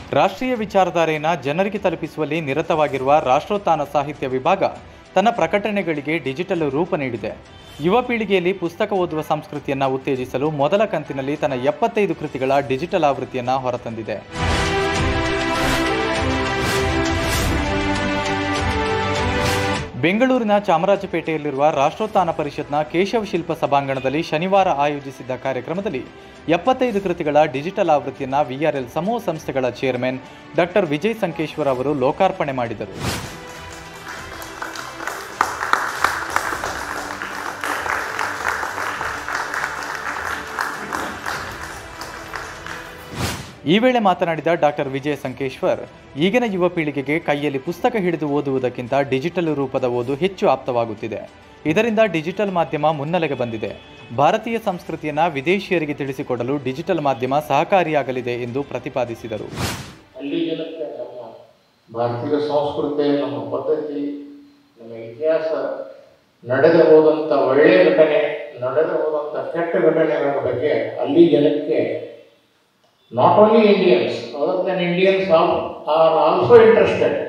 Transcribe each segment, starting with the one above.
ರಾಷ್ಟ್ರೀಯ ವಿಚಾರಧಾರೆಯನ್ನು ಜನರಿಗೆ ತಲುಪಿಸುವಲ್ಲಿ ನಿರತವಾಗಿರುವ ರಾಷ್ಟ್ರೋತ್ಥಾನ ಸಾಹಿತ್ಯ ವಿಭಾಗ ತನ್ನ ಪ್ರಕಟಣೆಗಳಿಗೆ ಡಿಜಿಟಲ್ ರೂಪ ನೀಡಿದೆ ಯುವ ಪೀಳಿಗೆಯಲ್ಲಿ ಪುಸ್ತಕ ಓದುವ ಸಂಸ್ಕೃತಿಯನ್ನು ಉತ್ತೇಜಿಸಲು ಮೊದಲ ಕಂತಿನಲ್ಲಿ ತನ್ನ ಎಪ್ಪತ್ತೈದು ಕೃತಿಗಳ ಡಿಜಿಟಲ್ ಆವೃತ್ತಿಯನ್ನು ಹೊರತಂದಿದೆ ಬೆಂಗಳೂರಿನ ಚಾಮರಾಜಪೇಟೆಯಲ್ಲಿರುವ ರಾಷ್ಟ್ರೋತ್ಥಾನ ಪರಿಷತ್ನ ಕೇಶವ ಶಿಲ್ಪ ಸಭಾಂಗಣದಲ್ಲಿ ಶನಿವಾರ ಆಯೋಜಿಸಿದ್ದ ಕಾರ್ಯಕ್ರಮದಲ್ಲಿ ಎಪ್ಪತ್ತೈದು ಕೃತಿಗಳ ಡಿಜಿಟಲ್ ಆವೃತ್ತಿಯನ್ನು ವಿಆರ್ಎಲ್ ಸಮೂಹ ಸಂಸ್ಥೆಗಳ ಚೇರ್ಮನ್ ಡಾಕ್ಟರ್ ವಿಜಯ್ ಸಂಕೇಶ್ವರ್ ಅವರು ಲೋಕಾರ್ಪಣೆ ಮಾಡಿದರು ಈ ವೇಳೆ ಮಾತನಾಡಿದ ಡಾಕ್ಟರ್ ವಿಜಯ ಸಂಕೇಶ್ವರ್ ಈಗಿನ ಯುವ ಪೀಳಿಗೆಗೆ ಕೈಯಲ್ಲಿ ಪುಸ್ತಕ ಹಿಡಿದು ಓದುವುದಕ್ಕಿಂತ ಡಿಜಿಟಲ್ ರೂಪದ ಓದು ಹೆಚ್ಚು ಆಪ್ತವಾಗುತ್ತಿದೆ ಇದರಿಂದ ಡಿಜಿಟಲ್ ಮಾಧ್ಯಮ ಮುನ್ನೆಲೆಗೆ ಬಂದಿದೆ ಭಾರತೀಯ ಸಂಸ್ಕೃತಿಯನ್ನು ವಿದೇಶಿಯರಿಗೆ ತಿಳಿಸಿಕೊಡಲು ಡಿಜಿಟಲ್ ಮಾಧ್ಯಮ ಸಹಕಾರಿಯಾಗಲಿದೆ ಎಂದು ಪ್ರತಿಪಾದಿಸಿದರು ಅಲ್ಲಿ ಜನಕ್ಕೆ ನಮ್ಮ ಭಾರತೀಯ ಸಂಸ್ಕೃತಿ ನಮ್ಮ ಪದ್ಧತಿ ನಮ್ಮ ಇತಿಹಾಸ ನಡೆದು ಹೋದಂಥ ಒಳ್ಳೆಯ ಘಟನೆ ನಡೆದು ಹೋದಂಥ ಕೆಟ್ಟ ಘಟನೆಗಳ ಬಗ್ಗೆ ಅಲ್ಲಿ ಜನಕ್ಕೆ not only Indians other than Indians are also interested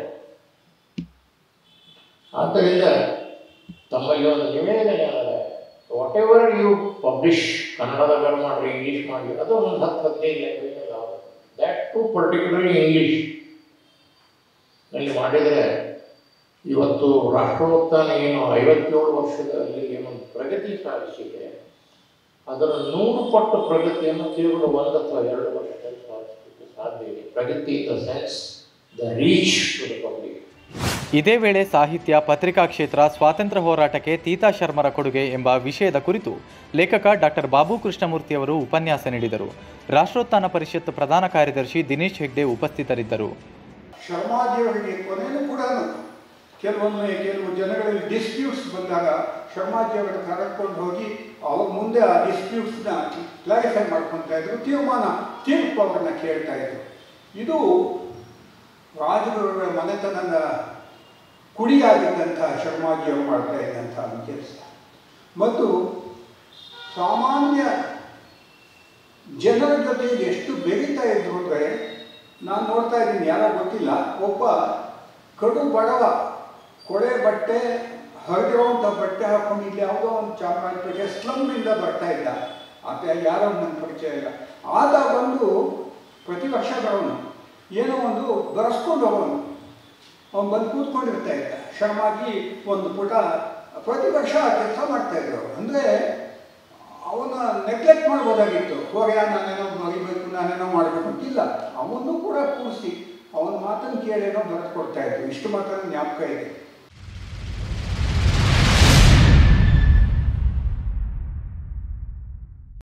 ಆದ್ದರಿಂದ ತಮ್ಮಲ್ಲಿ ಒಂದು ನಿವೇದನೆ ಅದ ವಾಟ್ ಎವರ್ ಯು ಪಬ್ಲಿಷ್ ಕನ್ನಡದಾಗ ಮಾಡಿರಿ ಇಂಗ್ಲೀಷ್ ಮಾಡಿ ಅದು ಒಂದು ಹತ್ತು ಹದಿನೈದು ಲ್ಯಾಂಗ್ವೇಜ್ ಅದಾವೆ ದ್ಯಾಟ್ ಟು ಪರ್ಟಿಕ್ಯುಲರ್ಲಿ ಇಂಗ್ಲೀಷ್ ನಲ್ಲಿ ಮಾಡಿದರೆ ಇವತ್ತು ರಾಷ್ಟ್ರೋತ್ಥಾನ ಏನು ಐವತ್ತೇಳು ವರ್ಷದಲ್ಲಿ ಏನು ಪ್ರಗತಿ ಸಾಧಿಸಿದೆ ಅದರ ನೂರು ಪಟ್ಟು ಪ್ರಗತಿಯನ್ನು ಕೇವಲ ಒಂದು ಅಥವಾ ಎರಡು ವರ್ಷದಲ್ಲಿ ಸಾಧಿಸಲಿಕ್ಕೆ ಸಾಧ್ಯ ಇದೆ ಪ್ರಗತಿ in the sense the reach to the public ಇದೇ ವೇಳೆ ಸಾಹಿತ್ಯ ಪತ್ರಿಕಾ ಕ್ಷೇತ್ರ ಸ್ವಾತಂತ್ರ್ಯ ಹೋರಾಟಕ್ಕೆ ತೀತಾ ಶರ್ಮರ ಕೊಡುಗೆ ಎಂಬ ವಿಷಯದ ಕುರಿತು ಲೇಖಕ ಡಾಕ್ಟರ್ ಬಾಬು ಕೃಷ್ಣಮೂರ್ತಿ ಅವರು ಉಪನ್ಯಾಸ ನೀಡಿದರು ರಾಷ್ಟ್ರೋತ್ಥಾನ ಪರಿಷತ್ ಪ್ರಧಾನ ಕಾರ್ಯದರ್ಶಿ ದಿನೇಶ್ ಹೆಗ್ಡೆ ಉಪಸ್ಥಿತರಿದ್ದರು ಶರ್ಮಾಜಿಯವರಿಗೆ ಕೊನೆಯೂ ಕೂಡ ಕೆಲವೊಮ್ಮೆ ಕೆಲವು ಜನಗಳಲ್ಲಿ ಡಿಸ್ಪ್ಯೂಟ್ಸ್ ಬಂದಾಗ ಶರ್ಮಾಜಿಯವರನ್ನು ಕರೆದುಕೊಂಡು ಹೋಗಿ ಅವ್ರ ಮುಂದೆ ಆ ಡಿಸ್ಪ್ಯೂಟ್ಸ್ನ ಕ್ಲಾರಿಫೈ ಮಾಡ್ಕೊತಾ ಇದ್ರು ತೀರ್ಮಾನ ತೀರ್ಪು ಅವರನ್ನ ಕೇಳ್ತಾ ಇದ್ರು ಇದು ರಾಜಗುರುಗಳ ಮನೆತನದ ಕುಡಿಯಾಗಿದ್ದಂಥ ಶರ್ಮಾಜಿಯವರು ಮಾಡ್ತಾ ಇದ್ದಂಥ ಒಂದು ಕೆಲಸ ಮತ್ತು ಸಾಮಾನ್ಯ ಜನರ ಜೊತೆ ಎಷ್ಟು ಬೆಳೀತಾ ಇದ್ರು ಅಂದರೆ ನಾನು ನೋಡ್ತಾ ಇದ್ದೀನಿ ಯಾರೋ ಗೊತ್ತಿಲ್ಲ ಒಬ್ಬ ಕಡು ಬಡವ ಕೊಳೆ ಬಟ್ಟೆ ಹರಿದಿರುವಂಥ ಬಟ್ಟೆ ಹಾಕೊಂಡು ಇಲ್ಲಿ ಯಾವುದೋ ಒಂದು ಚಾಮರಾಜಪೇಟೆ ಸ್ಲಮ್ನಿಂದ ಬರ್ತಾ ಇದ್ದ ಆತ ಯಾರೋ ನನ್ನ ಪರಿಚಯ ಇಲ್ಲ ಆತ ಬಂದು ಪ್ರತಿ ವರ್ಷ ಬರೋನು ಏನೋ ಒಂದು ಬರೆಸ್ಕೊಂಡು ಹೋಗೋನು ಅವನು ಬಂದು ಕೂತ್ಕೊಂಡಿರ್ತಾ ಇದ್ದ ಶ್ರಮಾಗಿ ಒಂದು ಪುಟ ಪ್ರತಿ ವರ್ಷ ಕೆಲಸ ಮಾಡ್ತಾ ಇದ್ರು ಅಂದರೆ ಅವನ ನೆಗ್ಲೆಕ್ಟ್ ಮಾಡ್ಬೋದಾಗಿತ್ತು ಹೋಗ ನಾನೇನೋ ಮರಿಬೇಕು ನಾನೇನೋ ಮಾಡಬೇಕು ಅಂತಿಲ್ಲ ಅವನು ಕೂಡ ಕೂರಿಸಿ ಅವನ ಮಾತನ್ನು ಕೇಳೇನೋ ಬರೆದು ಕೊಡ್ತಾ ಇದ್ರು ಇಷ್ಟು ಮಾತ್ರ ಜ್ಞಾಪಕ ಇದೆ